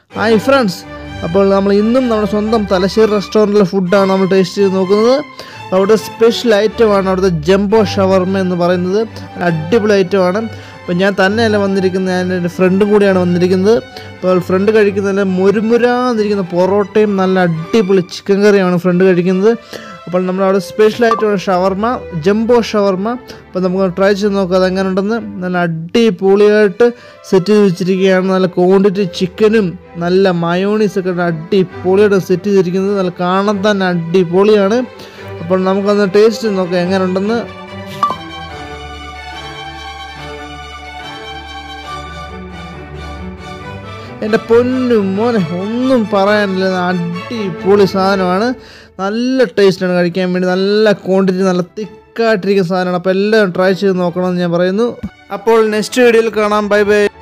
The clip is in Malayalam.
ഹായ് ഫ്രണ്ട്സ് അപ്പോൾ നമ്മൾ ഇന്നും നമ്മുടെ സ്വന്തം തലശ്ശേരി റെസ്റ്റോറൻറ്റിലെ ഫുഡാണ് നമ്മൾ ടേസ്റ്റ് ചെയ്ത് നോക്കുന്നത് അവിടെ സ്പെഷ്യൽ ഐറ്റമാണ് അവിടുത്തെ ജംബോ ഷവർമ എന്ന് പറയുന്നത് അടിപൊളി ഐറ്റമാണ് അപ്പോൾ ഞാൻ തന്നെയല്ല വന്നിരിക്കുന്നത് ഞാൻ എൻ്റെ ഫ്രണ്ടും കൂടിയാണ് വന്നിരിക്കുന്നത് അപ്പോൾ ഫ്രണ്ട് കഴിക്കുന്നതിൽ മുരുമുരാന്നിരിക്കുന്ന പൊറോട്ടയും നല്ല അടിപൊളി ചിക്കൻ കറിയാണ് ഫ്രണ്ട് കഴിക്കുന്നത് അപ്പോൾ നമ്മൾ അവിടെ സ്പെഷ്യൽ ആയിട്ടുള്ള ഷവർമ ജംബോ ഷവർമ അപ്പോൾ നമുക്ക് ട്രൈ ചെയ്ത് നോക്കാം അതെങ്ങനെ ഉണ്ടെന്ന് നല്ല അടിപൊളിയായിട്ട് സെറ്റ് ചെയ്ത് വെച്ചിരിക്കുകയാണ് നല്ല ക്വാണ്ടിറ്റി ചിക്കനും നല്ല മയോണീസ് ഒക്കെ അടിപൊളിയായിട്ട് സെറ്റ് ചെയ്തിരിക്കുന്നത് നല്ല കാണാൻ തന്നെ അടിപൊളിയാണ് അപ്പോൾ നമുക്കൊന്ന് ടേസ്റ്റ് ചെയ്ത് നോക്കാം എങ്ങനെ ഉണ്ടെന്ന് എൻ്റെ പൊന്നും മോനെ ഒന്നും പറയാനില്ല അടിപൊളി സാധനമാണ് നല്ല ടേസ്റ്റാണ് കഴിക്കാൻ വേണ്ടി നല്ല ക്വാണ്ടിറ്റി നല്ല തിക്കായിട്ടിരിക്കുന്ന സാധനമാണ് അപ്പോൾ എല്ലാവരും ട്രൈ ചെയ്ത് നോക്കണമെന്ന് ഞാൻ പറയുന്നു അപ്പോൾ നെക്സ്റ്റ് വീഡിയോയിൽ കാണാം ബൈ ബൈ